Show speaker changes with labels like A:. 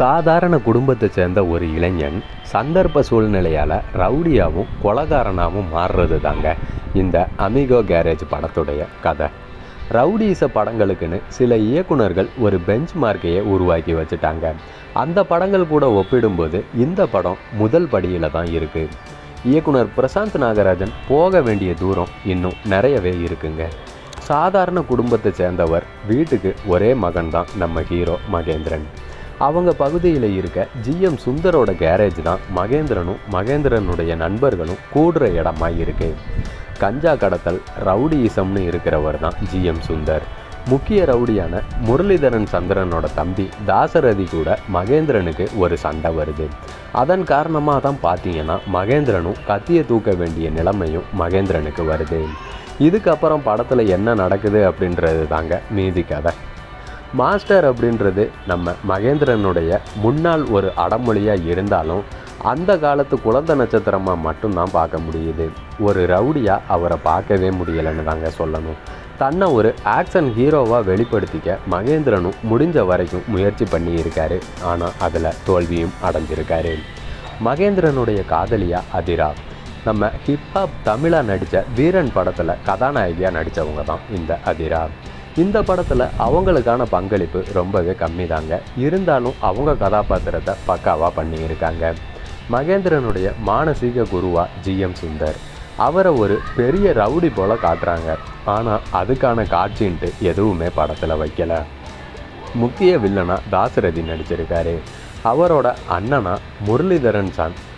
A: சாதாரண குடும்பத்தை சேர்ந்த ஒரு இளைஞன் சந்தர்ப்ப சூழ்நிலையால் ரவுடியாகவும் கொலகாரனாகவும் மாறுறது தாங்க இந்த அமிகோ கேரேஜ் படத்துடைய கதை ரவுடிச படங்களுக்குன்னு சில இயக்குனர்கள் ஒரு பெஞ்ச் மார்க்கையே உருவாக்கி வச்சுட்டாங்க அந்த படங்கள் கூட ஒப்பிடும்போது இந்த படம் முதல் படியில் தான் இருக்குது இயக்குனர் பிரசாந்த் நாகராஜன் போக வேண்டிய தூரம் இன்னும் நிறையவே இருக்குங்க சாதாரண குடும்பத்தை சேர்ந்தவர் வீட்டுக்கு ஒரே மகன் தான் நம்ம ஹீரோ மகேந்திரன் அவங்க பகுதியில் இருக்க ஜிஎம் சுந்தரோட கேரேஜ் தான் மகேந்திரனும் மகேந்திரனுடைய நண்பர்களும் கூடுற இடமா இருக்கு கஞ்சா கடத்தல் ரவுடியிசம்னு இருக்கிறவர் தான் ஜிஎம் சுந்தர் முக்கிய ரவுடியான முரளிதரன் சந்திரனோட தம்பி தாசரதி கூட மகேந்திரனுக்கு ஒரு சண்டை வருது அதன் காரணமாக தான் பார்த்தீங்கன்னா மகேந்திரனும் கத்தியை தூக்க வேண்டிய நிலைமையும் மகேந்திரனுக்கு வருது இதுக்கப்புறம் படத்தில் என்ன நடக்குது அப்படின்றது தாங்க மீதி கதை மாஸ்டர் அப்படின்றது நம்ம மகேந்திரனுடைய முன்னாள் ஒரு அடமொழியாக இருந்தாலும் அந்த காலத்து குழந்தை நட்சத்திரமாக மட்டும்தான் பார்க்க முடியுது ஒரு ரவுடியாக அவரை பார்க்கவே முடியலைன்னு தாங்க சொல்லணும் தன்னை ஒரு ஆக்ஷன் ஹீரோவாக வெளிப்படுத்திக்க மகேந்திரனும் முடிஞ்ச வரைக்கும் முயற்சி பண்ணியிருக்காரு ஆனால் அதில் தோல்வியும் அடைஞ்சிருக்காரு மகேந்திரனுடைய காதலியா அதிரா நம்ம ஹிப்ஹாப் தமிழாக நடித்த வீரன் படத்தில் கதாநாயகியாக நடித்தவங்க தான் இந்த அதிரா இந்த படத்தில் அவங்களுக்கான பங்களிப்பு ரொம்பவே கம்மி தாங்க இருந்தாலும் அவங்க கதாபாத்திரத்தை பக்காவாக பண்ணியிருக்காங்க மகேந்திரனுடைய மானசீக குருவா ஜிஎம் சுந்தர் அவரை ஒரு பெரிய ரவுடி போல காட்டுறாங்க ஆனால் அதுக்கான காட்சின்ட்டு எதுவுமே படத்தில் வைக்கல முக்கிய வில்லனா தாசரதி நடிச்சிருக்காரு அவரோட அண்ணனா முரளிதரன் சான்